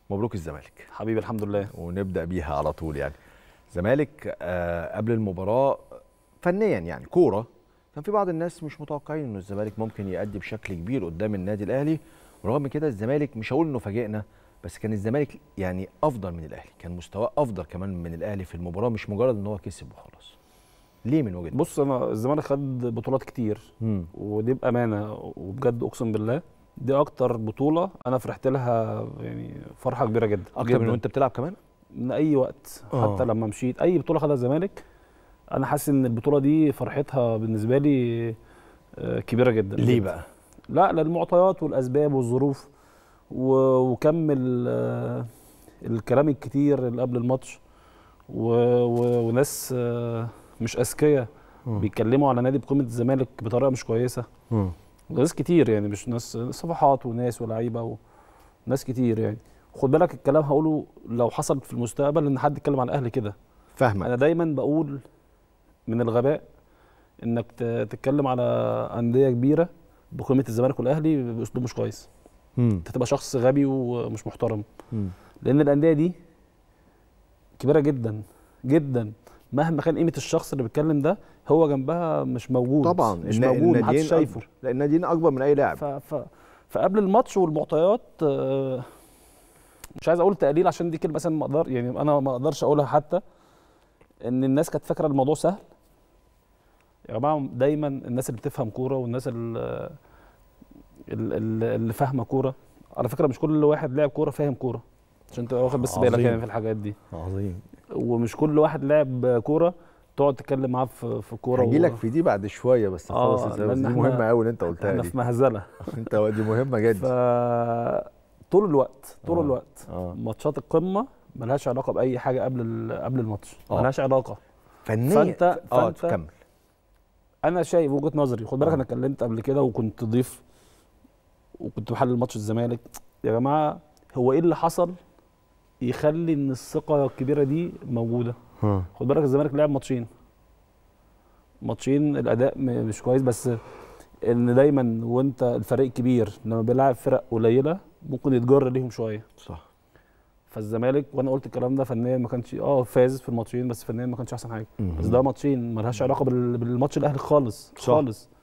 مبروك الزمالك حبيبي الحمد لله ونبدا بيها على طول يعني الزمالك آه قبل المباراه فنيا يعني كوره كان في بعض الناس مش متوقعين انه الزمالك ممكن يأدي بشكل كبير قدام النادي الاهلي ورغم كده الزمالك مش هقول انه فاجئنا بس كان الزمالك يعني افضل من الاهلي كان مستواه افضل كمان من الاهلي في المباراه مش مجرد ان هو كسب وخلاص ليه من وجهه بص انا الزمالك خد بطولات كتير مم. ودي بامانه وبجد اقسم بالله دي اكتر بطوله انا فرحت لها يعني فرحه كبيره جدا اكتر من جداً. وانت بتلعب كمان من اي وقت آه. حتى لما مشيت اي بطوله خدها الزمالك انا حاسس ان البطوله دي فرحتها بالنسبه لي آه، كبيره جدا ليه جداً. بقى لا للمعطيات والاسباب والظروف و- وكم ال- الكلام الكتير اللي قبل الماتش و... و... وناس آه، مش اذكياء مم. بيتكلموا على نادي بقيمه الزمالك بطريقه مش كويسه مم. وناس كتير يعني مش ناس صفحات وناس ولاعيبه وناس كتير يعني خد بالك الكلام هقوله لو حصل في المستقبل ان حد يتكلم عن الاهلي كده فاهمك انا دايما بقول من الغباء انك ت- تتكلم على انديه كبيره بقيمه الزمالك والاهلي باسلوب مش كويس مم. انت تبقى شخص غبي ومش محترم مم. لان الانديه دي كبيره جدا جدا مهما كان قيمه الشخص اللي بيتكلم ده هو جنبها مش موجود طبعا مش النا- موجود محدش الناديين شايفه أكبر. لا الناديين اكبر من اي لاعب ف... ف... فقبل الماتش والمعطيات آه، مش عايز اقول تقليل عشان دي كلمه مثلا ما اقدر يعني انا ما اقدرش اقولها حتى ان الناس كانت فاكره الموضوع سهل يا جماعه دايما الناس اللي بتفهم كوره والناس اللي, اللي فاهمه كوره على فكره مش كل واحد لاعب كوره فاهم كوره عشان تبقى واخد بس بالك عظيم. يعني في الحاجات دي عظيم ومش كل واحد لاعب كوره تقعد تتكلم معاه في في كوره هجي لك في دي بعد شويه بس آه، خلاص لأن دي إحنا- مهمه قوي اللي انت قلتها احنا دي في مهزله انت دي مهمه جدا ف طول الوقت طول آه. الوقت اه ماتشات القمه ملهاش علاقه باي حاجه قبل ال- قبل الماتش آه. ملهاش علاقه فنيا فانت اه فانت كمل انا شايف وجهه نظري خد بالك آه. انا اتكلمت قبل كده وكنت ضيف وكنت بحلل ماتش الزمالك يا جماعه هو ايه اللي حصل يخلي ان الثقه الكبيره دي موجوده خد بالك الزمالك لعب ماتشين ماتشين الاداء م- مش كويس بس ان دايما وانت الفريق كبير لما بيلعب فرق قليله ممكن يتجر ليهم شويه صح فالزمالك وانا قلت الكلام ده فنيا ما كانش اه فاز في الماتشين بس فنيا ما كانش احسن حاجه مم. بس ده ماتشين ملهاش علاقه بال- بالماتش الاهلي خالص صح. خالص